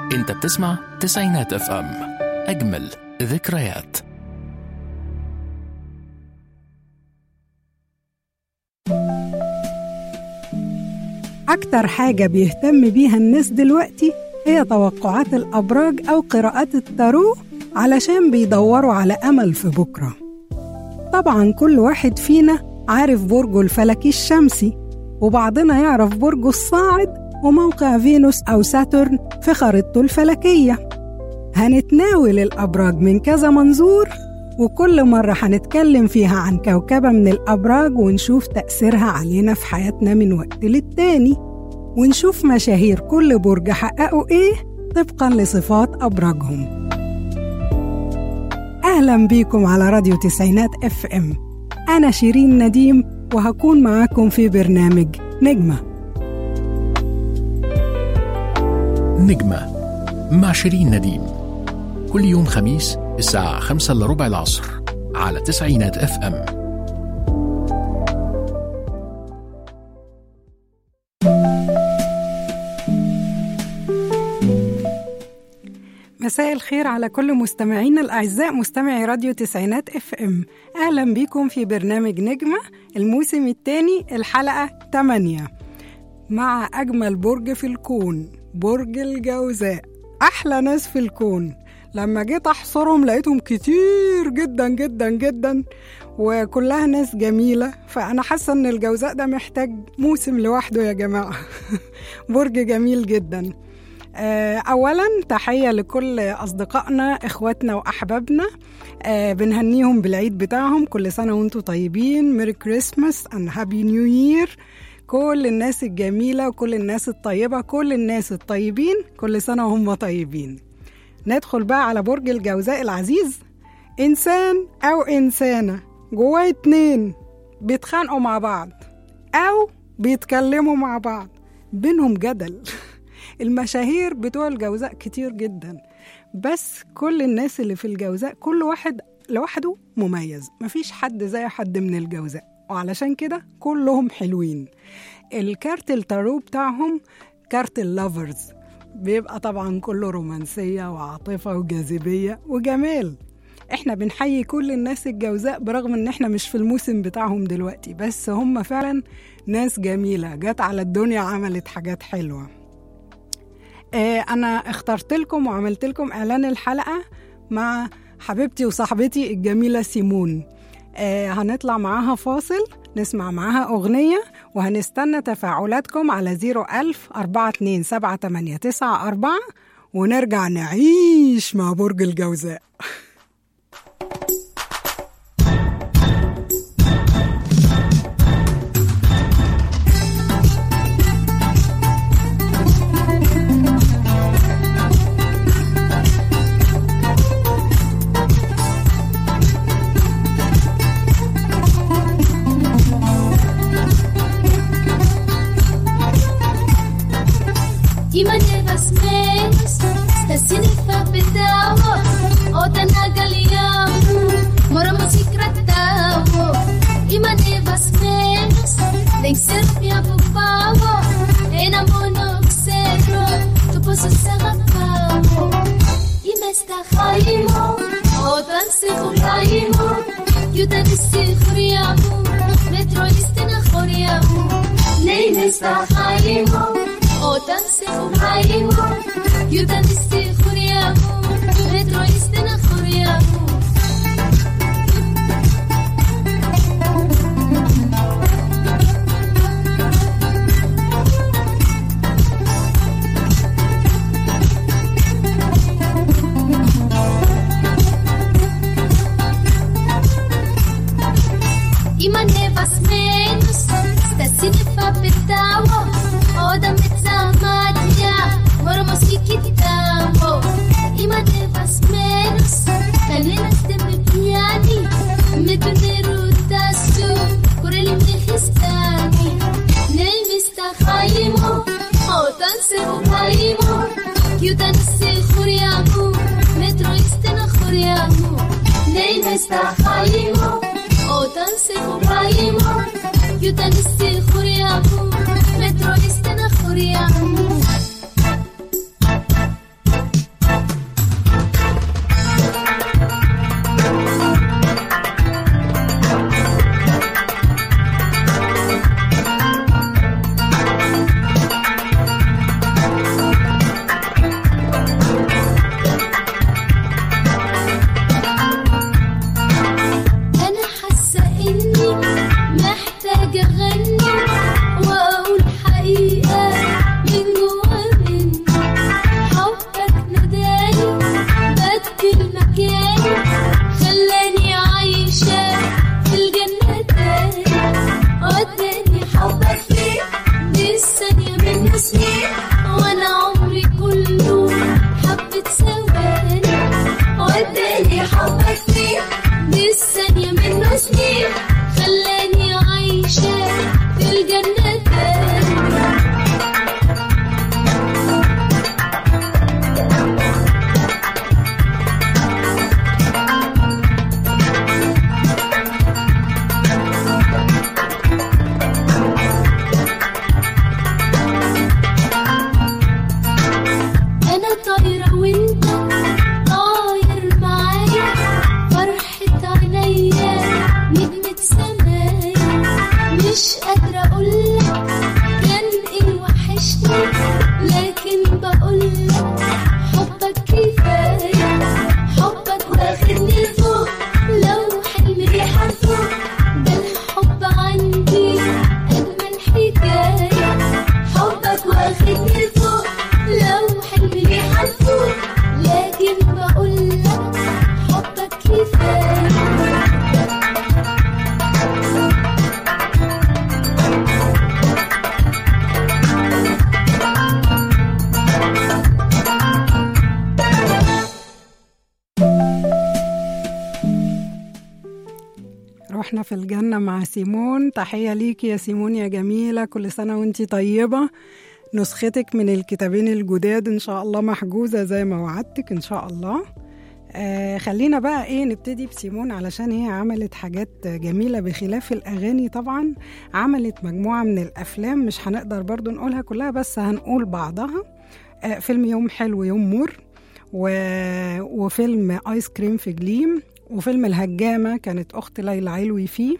انت بتسمع تسعينات اف ام اجمل ذكريات أكتر حاجة بيهتم بيها الناس دلوقتي هي توقعات الأبراج أو قراءات التارو علشان بيدوروا على أمل في بكرة طبعا كل واحد فينا عارف برجه الفلكي الشمسي وبعضنا يعرف برجه الصاعد وموقع فينوس أو ساترن في خريطته الفلكية هنتناول الأبراج من كذا منظور وكل مرة هنتكلم فيها عن كوكبة من الأبراج ونشوف تأثيرها علينا في حياتنا من وقت للتاني ونشوف مشاهير كل برج حققوا إيه طبقا لصفات أبراجهم أهلا بيكم على راديو تسعينات اف ام أنا شيرين نديم وهكون معاكم في برنامج نجمة نجمة مع شيرين نديم كل يوم خميس الساعة خمسة إلا ربع العصر على تسعينات اف ام مساء الخير على كل مستمعينا الأعزاء مستمعي راديو تسعينات اف ام أهلا بيكم في برنامج نجمة الموسم الثاني الحلقة 8 مع أجمل برج في الكون برج الجوزاء أحلى ناس في الكون لما جيت أحصرهم لقيتهم كتير جدا جدا جدا وكلها ناس جميلة فأنا حاسة إن الجوزاء ده محتاج موسم لوحده يا جماعة برج جميل جدا أولا تحية لكل أصدقائنا إخواتنا وأحبابنا أه بنهنيهم بالعيد بتاعهم كل سنة وانتم طيبين ميري كريسماس أند هابي نيو يير كل الناس الجميلة وكل الناس الطيبة كل الناس الطيبين كل سنة وهم طيبين ندخل بقى على برج الجوزاء العزيز إنسان أو إنسانة جواه اتنين بيتخانقوا مع بعض أو بيتكلموا مع بعض بينهم جدل المشاهير بتوع الجوزاء كتير جدا بس كل الناس اللي في الجوزاء كل واحد لوحده مميز مفيش حد زي حد من الجوزاء وعلشان كده كلهم حلوين الكارت التارو بتاعهم كارت اللافرز بيبقى طبعا كله رومانسية وعاطفة وجاذبية وجمال احنا بنحيي كل الناس الجوزاء برغم ان احنا مش في الموسم بتاعهم دلوقتي بس هم فعلا ناس جميلة جت على الدنيا عملت حاجات حلوة اه انا اخترت لكم وعملت لكم اعلان الحلقة مع حبيبتي وصاحبتي الجميلة سيمون اه هنطلع معاها فاصل نسمع معاها أغنية وهنستنى تفاعلاتكم على 01000 427 ونرجع نعيش مع برج الجوزاء Y me llevas menos, estás sin papetawo, o tan agaliamu, moramos y cratawo. Y me llevas menos, de ser mi abupawo, en amono xero, tu poso se agapawo. Y me está jaimo, o tan se jaimo, yo tan se juriamu, metro istina juriamu, ley me está jaimo. אותן סחוריימו, יודן סחוריימו, רטרואיסטן אחוריימו. Y manevas menos, estás sin papetawo, o dame zamatia, moramos y quitamo. Y manevas menos, calenas de mi piani, me tunerutasu, kureli me histani. Ney mista jaimo, o tan se jaimo, yudan se juriamu, metro istena juriamu. Ney mista jaimo, o tan se jaimo, yudan se juriamu, metro istena juriamu. واحنا في الجنة مع سيمون تحية ليكي يا سيمون يا جميلة كل سنة وانتي طيبة نسختك من الكتابين الجداد ان شاء الله محجوزة زي ما وعدتك ان شاء الله آه خلينا بقى ايه نبتدي بسيمون علشان هي عملت حاجات جميلة بخلاف الأغاني طبعا عملت مجموعة من الأفلام مش هنقدر برضو نقولها كلها بس هنقول بعضها آه فيلم يوم حلو يوم مر و... وفيلم آيس كريم في جليم وفيلم الهجامة كانت أخت ليلى علوي فيه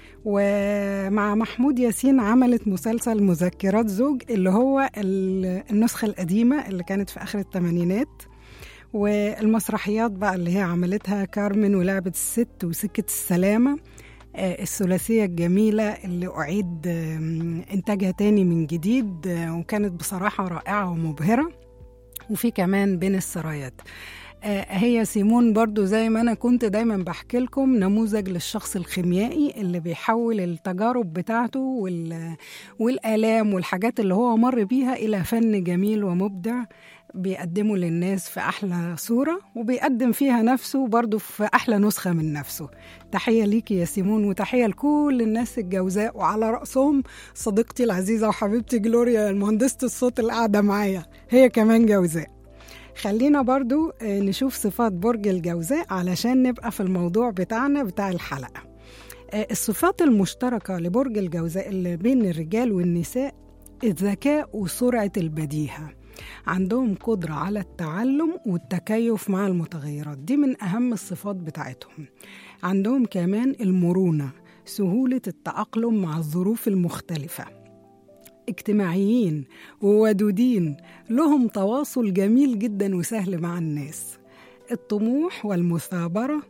ومع محمود ياسين عملت مسلسل مذكرات زوج اللي هو ال- النسخة القديمة اللي كانت في آخر الثمانينات والمسرحيات بقى اللي هي عملتها كارمن ولعبة الست وسكة السلامة آه، الثلاثية الجميلة اللي أعيد آم، إنتاجها تاني من جديد آه، وكانت بصراحة رائعة ومبهرة وفي كمان بين السرايات آه، هي سيمون برضو زي ما أنا كنت دايما بحكي لكم نموذج للشخص الخيميائي اللي بيحول التجارب بتاعته وال... والآلام والحاجات اللي هو مر بيها إلى فن جميل ومبدع بيقدمه للناس في أحلى صورة وبيقدم فيها نفسه برضو في أحلى نسخة من نفسه تحية ليكي يا سيمون وتحية لكل الناس الجوزاء وعلى رأسهم صديقتي العزيزة وحبيبتي جلوريا المهندسة الصوت اللي قاعدة معايا هي كمان جوزاء خلينا برضو آه، نشوف صفات برج الجوزاء علشان نبقى في الموضوع بتاعنا بتاع الحلقة آه، الصفات المشتركة لبرج الجوزاء اللي بين الرجال والنساء الذكاء وسرعة البديهة عندهم قدرة على التعلم والتكيف مع المتغيرات دي من أهم الصفات بتاعتهم عندهم كمان المرونة سهولة التأقلم مع الظروف المختلفة اجتماعيين وودودين لهم تواصل جميل جدا وسهل مع الناس الطموح والمثابرة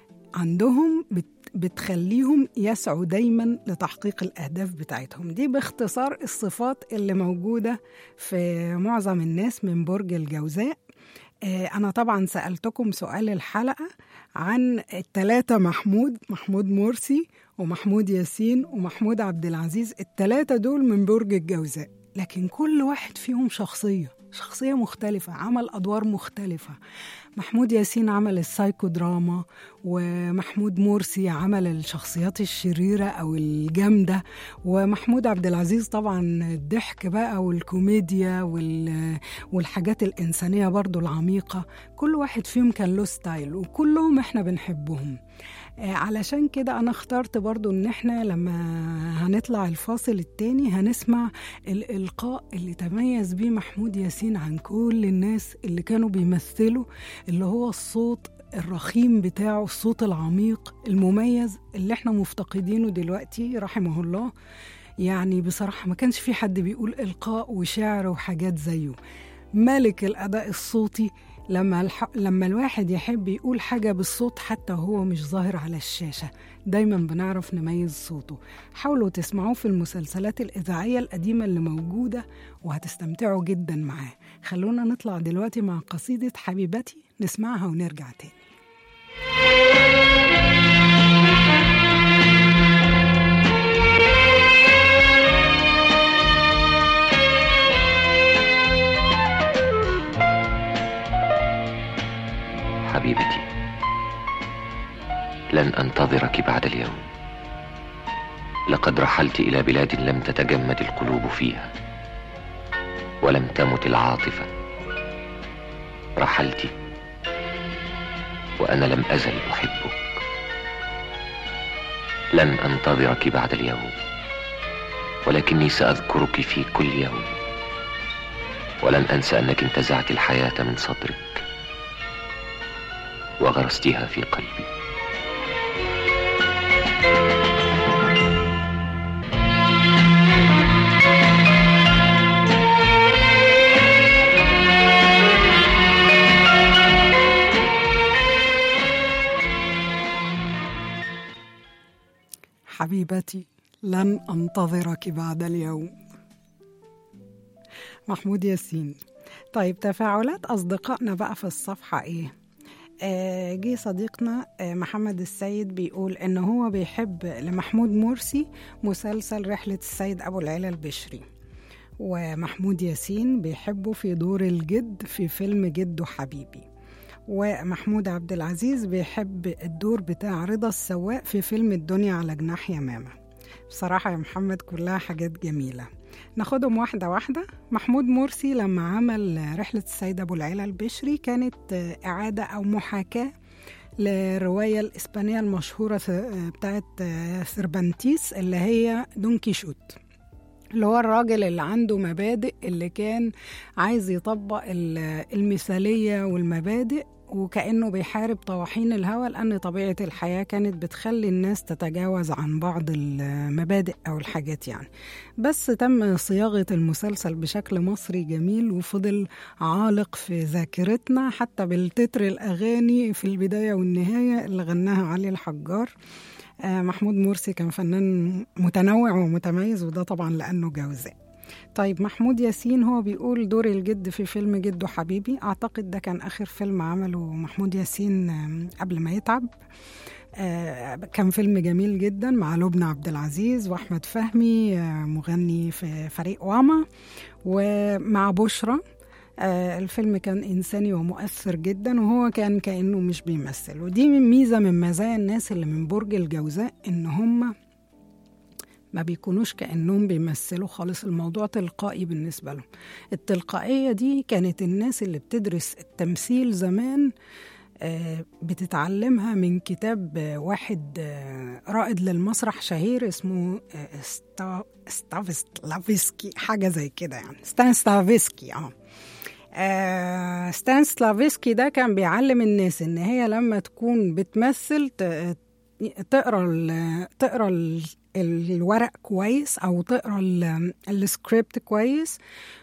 عندهم بت بتخليهم يسعوا دايما لتحقيق الأهداف بتاعتهم دي باختصار الصفات اللي موجودة في معظم الناس من برج الجوزاء آه، أنا طبعا سألتكم سؤال الحلقة عن التلاتة محمود محمود مرسي ومحمود ياسين ومحمود عبد العزيز التلاتة دول من برج الجوزاء لكن كل واحد فيهم شخصية شخصية مختلفة عمل أدوار مختلفة محمود ياسين عمل السايكو دراما ومحمود مرسي عمل الشخصيات الشريرة أو الجامدة ومحمود عبد العزيز طبعا الضحك بقى والكوميديا وال... والحاجات الإنسانية برضو العميقة كل واحد فيهم كان له ستايل وكلهم احنا بنحبهم آه، علشان كده أنا اخترت برضو إن إحنا لما هنطلع الفاصل التاني هنسمع الإلقاء اللي تميز بيه محمود ياسين عن كل الناس اللي كانوا بيمثلوا اللي هو الصوت الرخيم بتاعه الصوت العميق المميز اللي احنا مفتقدينه دلوقتي رحمه الله يعني بصراحة ما كانش في حد بيقول إلقاء وشعر وحاجات زيه ملك الأداء الصوتي لما الح... لما الواحد يحب يقول حاجة بالصوت حتى هو مش ظاهر على الشاشة دايما بنعرف نميز صوته حاولوا تسمعوه في المسلسلات الإذاعية القديمة اللي موجودة وهتستمتعوا جدا معاه خلونا نطلع دلوقتي مع قصيدة حبيبتي نسمعها ونرجع تاني حبيبتي لن انتظرك بعد اليوم لقد رحلت الى بلاد لم تتجمد القلوب فيها ولم تمت العاطفه رحلت وانا لم ازل احبك لن انتظرك بعد اليوم ولكني ساذكرك في كل يوم ولن انسى انك انتزعت الحياه من صدرك وغرستها في قلبي حبيبتي لن أنتظرك بعد اليوم محمود ياسين طيب تفاعلات أصدقائنا بقى في الصفحة إيه؟ آه جه صديقنا آه محمد السيد بيقول إن هو بيحب لمحمود مرسي مسلسل رحلة السيد أبو العلا البشري ومحمود ياسين بيحبه في دور الجد في فيلم جده حبيبي ومحمود عبد العزيز بيحب الدور بتاع رضا السواق في فيلم الدنيا على جناح يمامة بصراحة يا محمد كلها حاجات جميلة ناخدهم واحدة واحدة محمود مرسي لما عمل رحلة السيد أبو العلا البشري كانت إعادة أو محاكاة للرواية الإسبانية المشهورة بتاعت سيربانتيس اللي هي دون كيشوت اللي هو الراجل اللي عنده مبادئ اللي كان عايز يطبق ال- المثالية والمبادئ وكأنه بيحارب طواحين الهوى لأن طبيعة الحياة كانت بتخلي الناس تتجاوز عن بعض المبادئ أو الحاجات يعني بس تم صياغة المسلسل بشكل مصري جميل وفضل عالق في ذاكرتنا حتى بالتتر الأغاني في البداية والنهاية اللي غناها علي الحجار آه، محمود مرسي كان فنان متنوع ومتميز وده طبعا لأنه جوزاء طيب محمود ياسين هو بيقول دور الجد في فيلم جده حبيبي أعتقد ده كان آخر فيلم عمله محمود ياسين آم، قبل ما يتعب آه، كان فيلم جميل جدا مع لبنى عبد العزيز واحمد فهمي آه، مغني في فريق واما ومع بشرى آه، الفيلم كان إنساني ومؤثر جدا وهو كان كأنه مش بيمثل ودي من ميزة من مزايا الناس اللي من برج الجوزاء إن هم ما بيكونوش كأنهم بيمثلوا خالص الموضوع تلقائي بالنسبة لهم التلقائية دي كانت الناس اللي بتدرس التمثيل زمان آه، بتتعلمها من كتاب آه، واحد آه، رائد للمسرح شهير اسمه آه، ستا- ستافسلافسكي حاجة زي كده يعني ستانسلافسكي اه آه، ستانسلافسكي ده كان بيعلم الناس ان هي لما تكون بتمثل ت- تقرا ال- تقرا ال- الورق كويس او تقرا ال- السكريبت كويس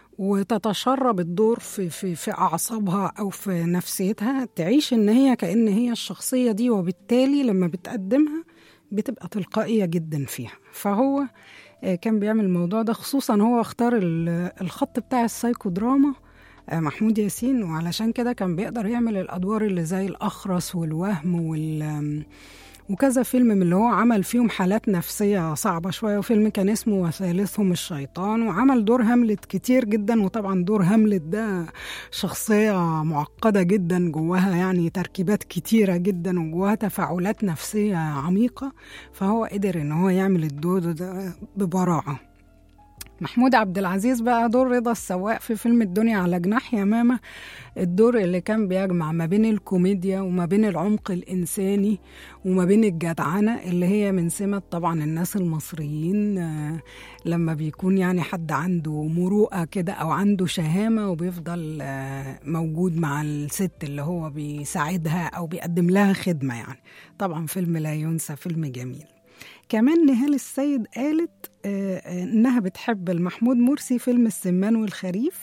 وتتشرب الدور في في في اعصابها او في نفسيتها تعيش ان هي كان هي الشخصيه دي وبالتالي لما بتقدمها بتبقى تلقائيه جدا فيها فهو آه، كان بيعمل الموضوع ده خصوصا هو اختار ال- الخط بتاع السايكو دراما آه، محمود ياسين وعلشان كده كان بيقدر يعمل الادوار اللي زي الاخرس والوهم وال آم، وكذا فيلم من اللي هو عمل فيهم حالات نفسية صعبة شوية وفيلم كان اسمه وثالثهم الشيطان وعمل دور هاملت كتير جدا وطبعا دور هاملت ده شخصية معقدة جدا جواها يعني تركيبات كتيرة جدا وجواها تفاعلات نفسية عميقة فهو قدر ان هو يعمل الدور ده ببراعة محمود عبد العزيز بقى دور رضا السواق في فيلم الدنيا على جناح يمامة الدور اللي كان بيجمع ما بين الكوميديا وما بين العمق الإنساني وما بين الجدعنة اللي هي من سمة طبعا الناس المصريين آه، لما بيكون يعني حد عنده مروءة كده أو عنده شهامة وبيفضل آه، موجود مع الست اللي هو بيساعدها أو بيقدم لها خدمة يعني طبعا فيلم لا ينسى فيلم جميل كمان نهال السيد قالت آه، آه، إنها بتحب المحمود مرسي فيلم السمان والخريف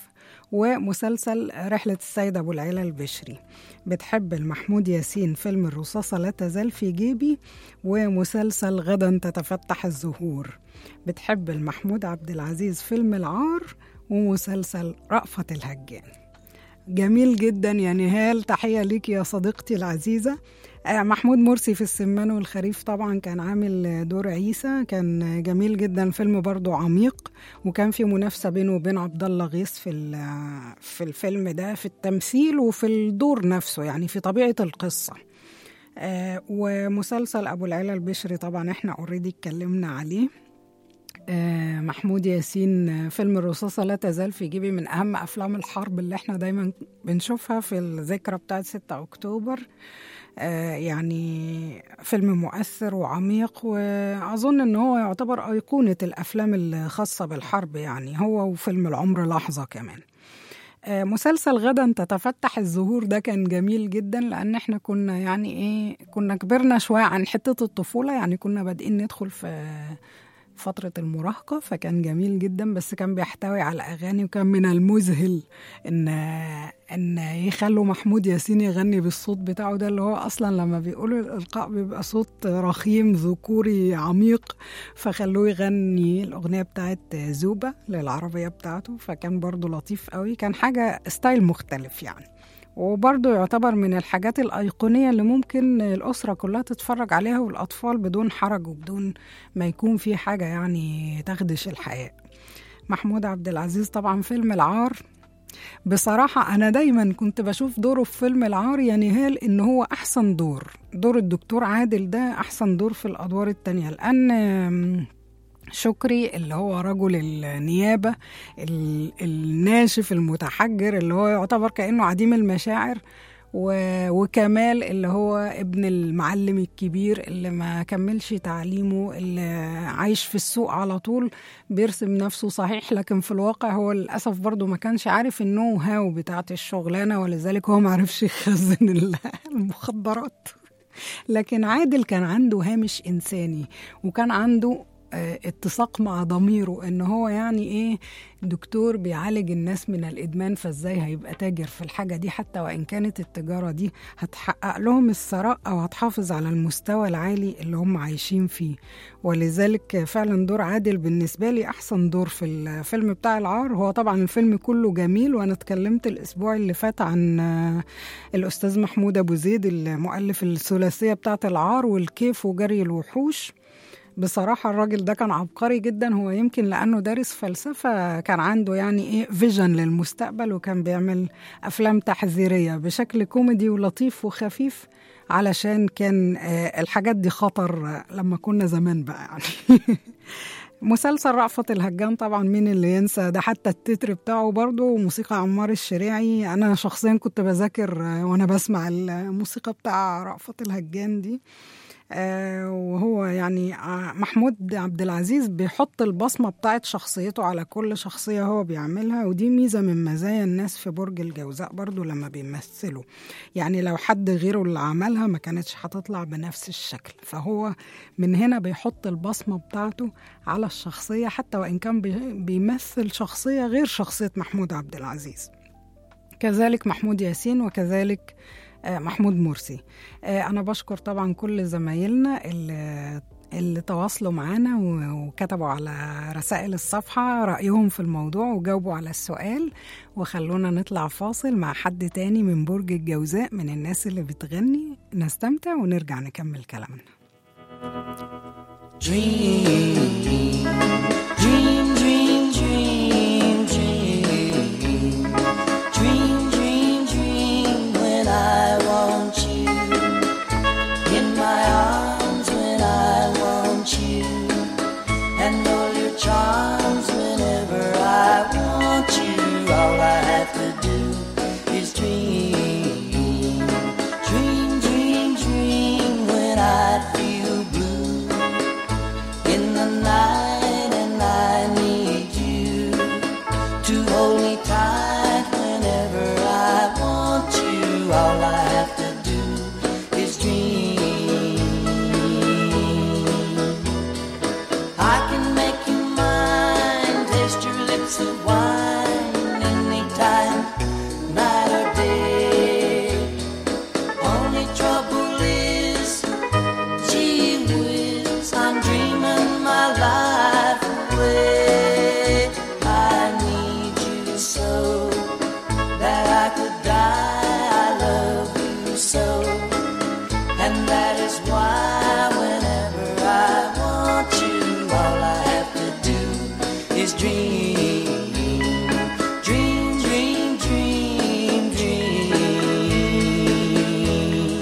ومسلسل رحلة السيد أبو العلا البشري بتحب المحمود ياسين فيلم الرصاصة لا تزال في جيبي ومسلسل غدا تتفتح الزهور بتحب المحمود عبد العزيز فيلم العار ومسلسل رأفت الهجان جميل جدا يا نهال تحية ليك يا صديقتي العزيزة آه، محمود مرسي في السمان والخريف طبعا كان عامل دور عيسى كان جميل جدا فيلم برضو عميق وكان في منافسة بينه وبين عبد الله غيث في ال- في الفيلم ده في التمثيل وفي الدور نفسه يعني في طبيعة القصة آه، ومسلسل أبو العلا البشري طبعا احنا اوريدي اتكلمنا عليه آه، محمود ياسين آه، فيلم الرصاصة لا تزال في جيبي من أهم أفلام الحرب اللي احنا دايما بنشوفها في الذكرى بتاعت 6 أكتوبر آه، يعني فيلم مؤثر وعميق وأظن إن هو يعتبر أيقونة الأفلام الخاصة بالحرب يعني هو وفيلم العمر لحظة كمان آه، مسلسل غدا تتفتح الزهور ده كان جميل جدا لان احنا كنا يعني ايه كنا كبرنا شويه عن حته الطفوله يعني كنا بادئين ندخل في فترة المراهقة فكان جميل جدا بس كان بيحتوي على أغاني وكان من المذهل إن إن يخلوا محمود ياسين يغني بالصوت بتاعه ده اللي هو أصلا لما بيقولوا الإلقاء بيبقى صوت رخيم ذكوري عميق فخلوه يغني الأغنية بتاعت زوبة للعربية بتاعته فكان برضو لطيف قوي كان حاجة ستايل مختلف يعني وبرضه يعتبر من الحاجات الأيقونية اللي ممكن الأسرة كلها تتفرج عليها والأطفال بدون حرج وبدون ما يكون في حاجة يعني تخدش الحياة محمود عبد العزيز طبعا فيلم العار بصراحة أنا دايما كنت بشوف دوره في فيلم العار يا نهال إن هو أحسن دور دور الدكتور عادل ده أحسن دور في الأدوار التانية لأن آم، شكري اللي هو رجل النيابة ال- الناشف المتحجر اللي هو يعتبر كأنه عديم المشاعر و- وكمال اللي هو ابن المعلم الكبير اللي ما كملش تعليمه اللي عايش في السوق على طول بيرسم نفسه صحيح لكن في الواقع هو للأسف برضه ما كانش عارف النو هاو بتاعت الشغلانة ولذلك هو ما عرفش يخزن ال- المخدرات لكن عادل كان عنده هامش إنساني وكان عنده آه، اتساق مع ضميره ان هو يعني ايه دكتور بيعالج الناس من الادمان فازاي هيبقى تاجر في الحاجه دي حتى وان كانت التجاره دي هتحقق لهم الثراء او هتحافظ على المستوى العالي اللي هم عايشين فيه ولذلك فعلا دور عادل بالنسبه لي احسن دور في الفيلم بتاع العار هو طبعا الفيلم كله جميل وانا اتكلمت الاسبوع اللي فات عن آه، الاستاذ محمود ابو زيد المؤلف الثلاثيه بتاعه العار والكيف وجري الوحوش بصراحة الراجل ده كان عبقري جدا هو يمكن لأنه دارس فلسفة كان عنده يعني إيه فيجن للمستقبل وكان بيعمل أفلام تحذيرية بشكل كوميدي ولطيف وخفيف علشان كان آه، الحاجات دي خطر آه، لما كنا زمان بقى يعني مسلسل رأفت الهجان طبعا مين اللي ينسى ده حتى التتر بتاعه برضه موسيقى عمار الشريعي أنا شخصيا كنت بذاكر آه، وأنا بسمع الموسيقى بتاع رأفت الهجان دي آه، وهو يعني آه، محمود عبد العزيز بيحط البصمة بتاعت شخصيته على كل شخصية هو بيعملها ودي ميزة من مزايا الناس في برج الجوزاء برضو لما بيمثلوا يعني لو حد غيره اللي عملها ما كانتش هتطلع بنفس الشكل فهو من هنا بيحط البصمة بتاعته على الشخصية حتى وإن كان بي- بيمثل شخصية غير شخصية محمود عبد العزيز كذلك محمود ياسين وكذلك آه، محمود مرسي آه، أنا بشكر طبعا كل زمايلنا اللي اللي تواصلوا معانا و- وكتبوا على رسائل الصفحة رأيهم في الموضوع وجاوبوا على السؤال وخلونا نطلع فاصل مع حد تاني من برج الجوزاء من الناس اللي بتغني نستمتع ونرجع نكمل كلامنا Dream, dream, dream, dream, dream. Dream, dream, dream when I want you. In my arms when I want you. And all your charms whenever I want you. All I have to do is dream. Dream, dream, dream when I feel blue in the night and I need you to hold me tight whenever I want you. All I have to do is dream. I can make you mine, taste your lips of wine anytime, night or day. Only trouble is Gee whiz, I'm dreaming my life away. I need you so that I could die. I love you so, and that is why whenever I want you, all I have to do is dream, dream, dream, dream, dream.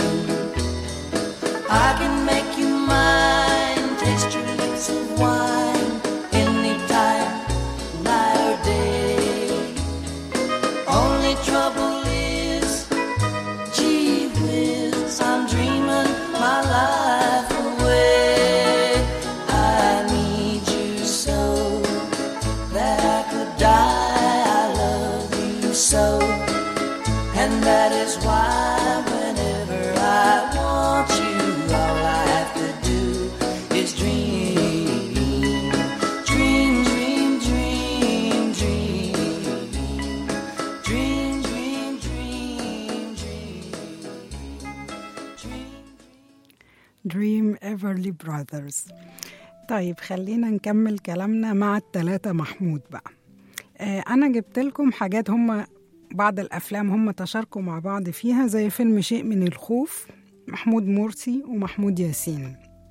I can make you mine, taste your lips of wine anytime, night or day. Only trouble is, gee whiz, I'm dreaming my life away. I need you so that I could die. I love you so. And that is why whenever I want you, all I have to do is dream. Dream, dream, dream, dream. Dream, dream, dream, dream. Dream Everly Brothers طيب خلينا نكمل كلامنا مع التلاتة محمود بقى آه أنا جبت لكم حاجات هم بعض الأفلام هم تشاركوا مع بعض فيها زي فيلم شيء من الخوف محمود مرسي ومحمود ياسين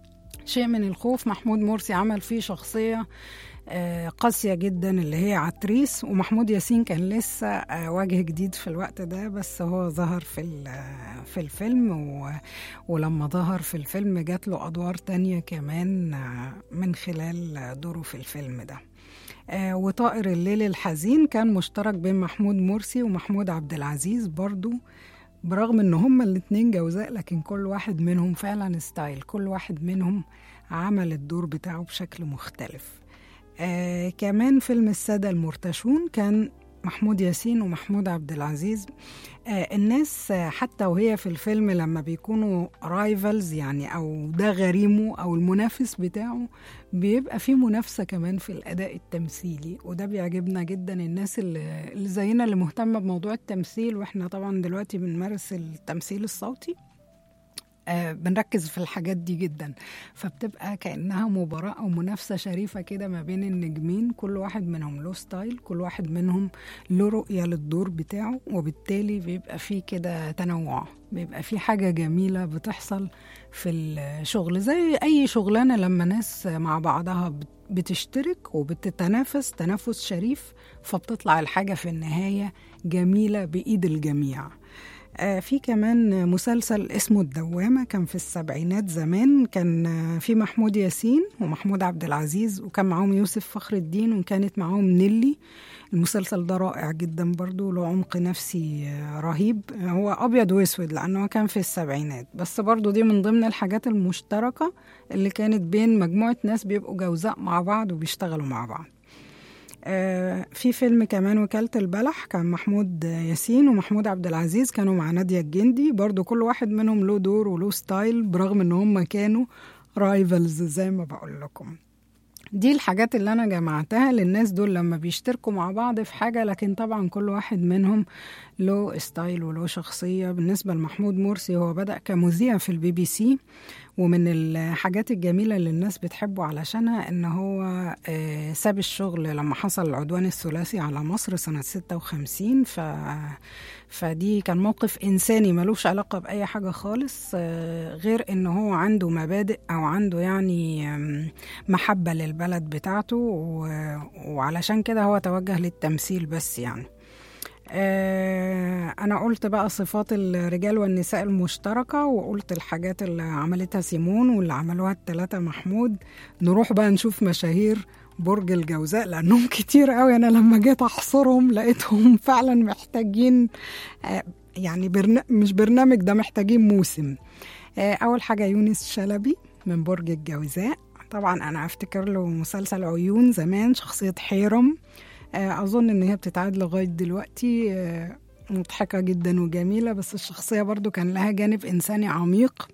شيء من الخوف محمود مرسي عمل فيه شخصية آه، قاسية جدا اللي هي عتريس ومحمود ياسين كان لسه آه، وجه جديد في الوقت ده بس هو ظهر في ال- في الفيلم و ولما ظهر في الفيلم جات له أدوار تانية كمان آه، من خلال دوره في الفيلم ده آه، وطائر الليل الحزين كان مشترك بين محمود مرسي ومحمود عبد العزيز برضو برغم ان هما الاتنين جوزاء لكن كل واحد منهم فعلا ستايل كل واحد منهم عمل الدور بتاعه بشكل مختلف آه كمان فيلم السادة المرتشون كان محمود ياسين ومحمود عبد العزيز آه الناس آه، حتى وهي في الفيلم لما بيكونوا رايفلز يعني او ده غريمه او المنافس بتاعه بيبقى في منافسة كمان في الأداء التمثيلي وده بيعجبنا جدا الناس اللي اللي زينا اللي مهتمة بموضوع التمثيل واحنا طبعا دلوقتي بنمارس التمثيل الصوتي آه، بنركز في الحاجات دي جدا فبتبقى كأنها مباراة أو منافسة شريفة كده ما بين النجمين كل واحد منهم له ستايل كل واحد منهم له رؤية للدور بتاعه وبالتالي بيبقى فيه كده تنوع بيبقى فيه حاجة جميلة بتحصل في الشغل زي أي شغلانة لما ناس مع بعضها بت- بتشترك وبتتنافس تنافس شريف فبتطلع الحاجة في النهاية جميلة بإيد الجميع آه، في كمان مسلسل اسمه الدوامة كان في السبعينات زمان كان آه، في محمود ياسين ومحمود عبد العزيز وكان معاهم يوسف فخر الدين وكانت معاهم نيلي المسلسل ده رائع جدا برضو له عمق نفسي آه، رهيب آه، هو أبيض وأسود لأنه كان في السبعينات بس برضو دي من ضمن الحاجات المشتركة اللي كانت بين مجموعة ناس بيبقوا جوزاء مع بعض وبيشتغلوا مع بعض آه، في فيلم كمان وكالة البلح كان محمود ياسين ومحمود عبد العزيز كانوا مع نادية الجندي برضو كل واحد منهم له دور وله ستايل برغم ان هم كانوا رايفلز زي ما بقول لكم دي الحاجات اللي انا جمعتها للناس دول لما بيشتركوا مع بعض في حاجة لكن طبعا كل واحد منهم له ستايل وله شخصية بالنسبة لمحمود مرسي هو بدأ كمذيع في البي بي سي ومن الحاجات الجميلة اللي الناس بتحبه علشانها ان هو آه، ساب الشغل لما حصل العدوان الثلاثي على مصر سنة 56 ف فدي كان موقف إنساني ملوش علاقة بأي حاجة خالص آه، غير إن هو عنده مبادئ أو عنده يعني آم، محبة للبلد بتاعته و- وعلشان كده هو توجه للتمثيل بس يعني آه، أنا قلت بقى صفات الرجال والنساء المشتركة وقلت الحاجات اللي عملتها سيمون واللي عملوها التلاتة محمود نروح بقى نشوف مشاهير برج الجوزاء لأنهم كتير قوي أنا لما جيت أحصرهم لقيتهم فعلا محتاجين آه، يعني برنا... مش برنامج ده محتاجين موسم آه، أول حاجة يونس شلبي من برج الجوزاء طبعا أنا أفتكر له مسلسل عيون زمان شخصية حيرم آه، أظن إن هي بتتعاد لغاية دلوقتي آه، مضحكة جدا وجميلة بس الشخصية برضو كان لها جانب إنساني عميق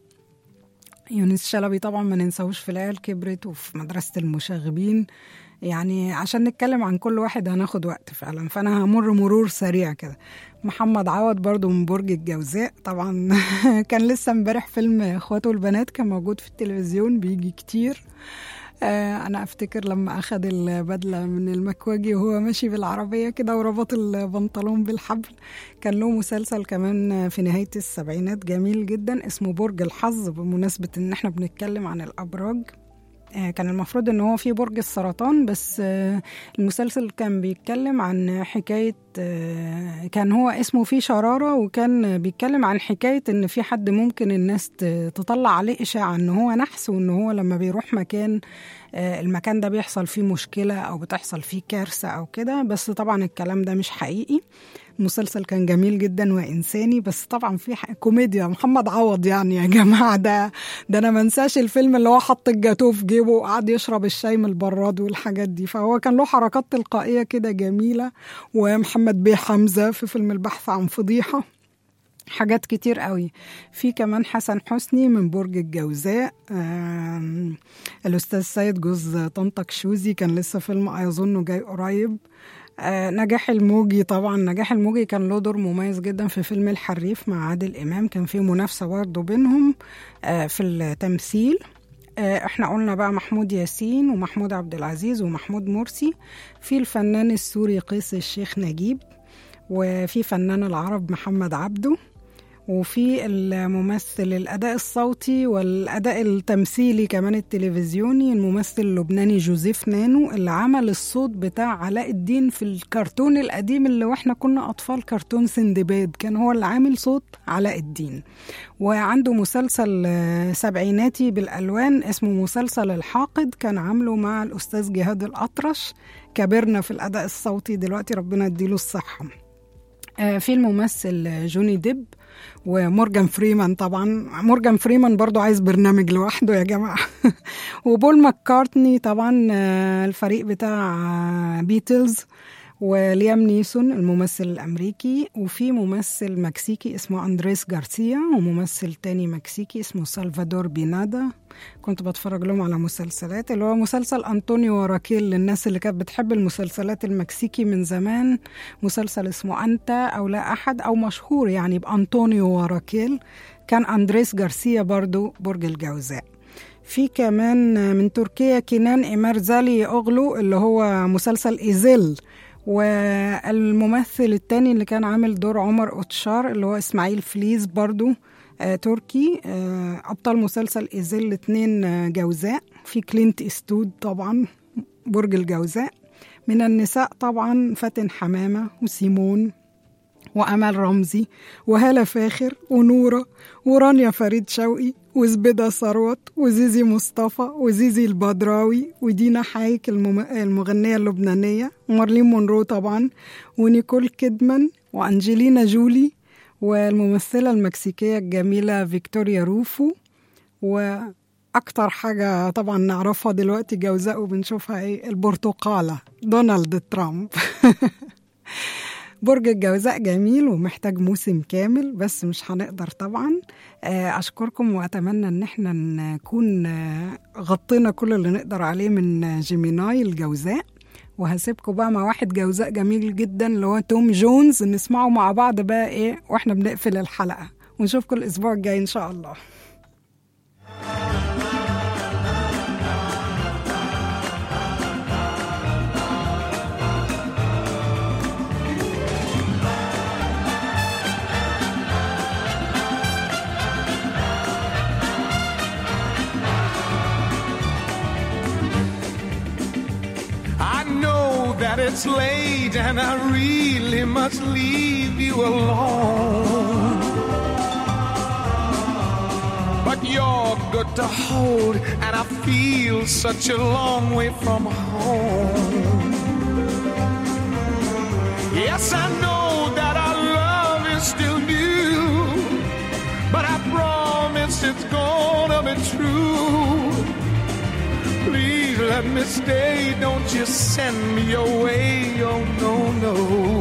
يونس شلبي طبعا ما ننساهوش في العيال كبرت وفي مدرسة المشاغبين يعني عشان نتكلم عن كل واحد هناخد وقت فعلا فأنا همر مرور سريع كده محمد عوض برضو من برج الجوزاء طبعا كان لسه امبارح فيلم اخواته البنات كان موجود في التلفزيون بيجي كتير آه، انا افتكر لما اخد البدله من المكواجي وهو ماشي بالعربيه كده وربط البنطلون بالحبل كان له مسلسل كمان في نهايه السبعينات جميل جدا اسمه برج الحظ بمناسبه ان احنا بنتكلم عن الابراج آه، كان المفروض ان هو في برج السرطان بس آه، المسلسل كان بيتكلم عن حكاية آه، كان هو اسمه فيه شرارة وكان بيتكلم عن حكاية ان في حد ممكن الناس ت- تطلع عليه اشاعة ان هو نحس وان هو لما بيروح مكان آه، المكان ده بيحصل فيه مشكلة او بتحصل فيه كارثة او كده بس طبعا الكلام ده مش حقيقي المسلسل كان جميل جدا وانساني بس طبعا في ح- كوميديا محمد عوض يعني يا جماعه ده ده انا ما انساش الفيلم اللي هو حط الجاتوه في جيبه وقعد يشرب الشاي من البراد والحاجات دي فهو كان له حركات تلقائيه كده جميله ومحمد بيه حمزه في فيلم البحث عن فضيحه حاجات كتير قوي في كمان حسن حسني من برج الجوزاء آم، الأستاذ سيد جوز طنطا كشوزي كان لسه فيلم أظنه جاي قريب آه، نجاح الموجي طبعا نجاح الموجي كان له دور مميز جدا في فيلم الحريف مع عادل إمام كان في منافسة برضه بينهم آه، في التمثيل آه، احنا قلنا بقى محمود ياسين ومحمود عبد العزيز ومحمود مرسي في الفنان السوري قيس الشيخ نجيب وفي فنان العرب محمد عبده وفي الممثل الأداء الصوتي والأداء التمثيلي كمان التلفزيوني الممثل اللبناني جوزيف نانو اللي عمل الصوت بتاع علاء الدين في الكرتون القديم اللي واحنا كنا أطفال كرتون سندباد كان هو اللي عامل صوت علاء الدين وعنده مسلسل آه، سبعيناتي بالألوان اسمه مسلسل الحاقد كان عامله مع الأستاذ جهاد الأطرش كبرنا في الأداء الصوتي دلوقتي ربنا يديله الصحة آه، في الممثل جوني ديب ومورجان فريمان طبعا مورجان فريمان برضو عايز برنامج لوحده يا جماعة وبول ماكارتني طبعا آه، الفريق بتاع آه، بيتلز وليام نيسون الممثل الأمريكي وفي ممثل مكسيكي اسمه أندريس جارسيا وممثل تاني مكسيكي اسمه سلفادور بينادا كنت بتفرج لهم على مسلسلات اللي هو مسلسل أنطونيو وراكيل للناس اللي كانت بتحب المسلسلات المكسيكي من زمان مسلسل اسمه أنت أو لا أحد أو مشهور يعني بأنطونيو وراكيل كان أندريس جارسيا برضو برج الجوزاء في كمان من تركيا كنان إمارزالي أغلو اللي هو مسلسل إيزيل والممثل التاني اللي كان عامل دور عمر أوتشار اللي هو إسماعيل فليز برضو آه تركي آه أبطال مسلسل إيزيل اتنين آه جوزاء في كلينت إستود طبعا برج الجوزاء من النساء طبعا فاتن حمامة وسيمون وأمل رمزي وهالة فاخر ونورة ورانيا فريد شوقي وزبدة ثروت وزيزي مصطفى وزيزي البدراوي ودينا حايك المم... المغنية اللبنانية ومارلين مونرو طبعا ونيكول كيدمان وأنجلينا جولي والممثلة المكسيكية الجميلة فيكتوريا روفو وأكتر حاجة طبعا نعرفها دلوقتي جوزاء وبنشوفها ايه البرتقالة دونالد ترامب برج الجوزاء جميل ومحتاج موسم كامل بس مش هنقدر طبعا آه، أشكركم وأتمنى إن احنا نكون آه، غطينا كل اللي نقدر عليه من جيميناي الجوزاء وهسيبكم بقى مع واحد جوزاء جميل جدا اللي هو توم جونز نسمعه مع بعض بقى ايه واحنا بنقفل الحلقة ونشوفكم الأسبوع الجاي إن شاء الله I know that it's late and I really must leave you alone. But you're good to hold, and I feel such a long way from home. Yes, I know that our love is still new, but I promise it's gonna be true. Please let me stay. Don't you send me away. Oh, no, no.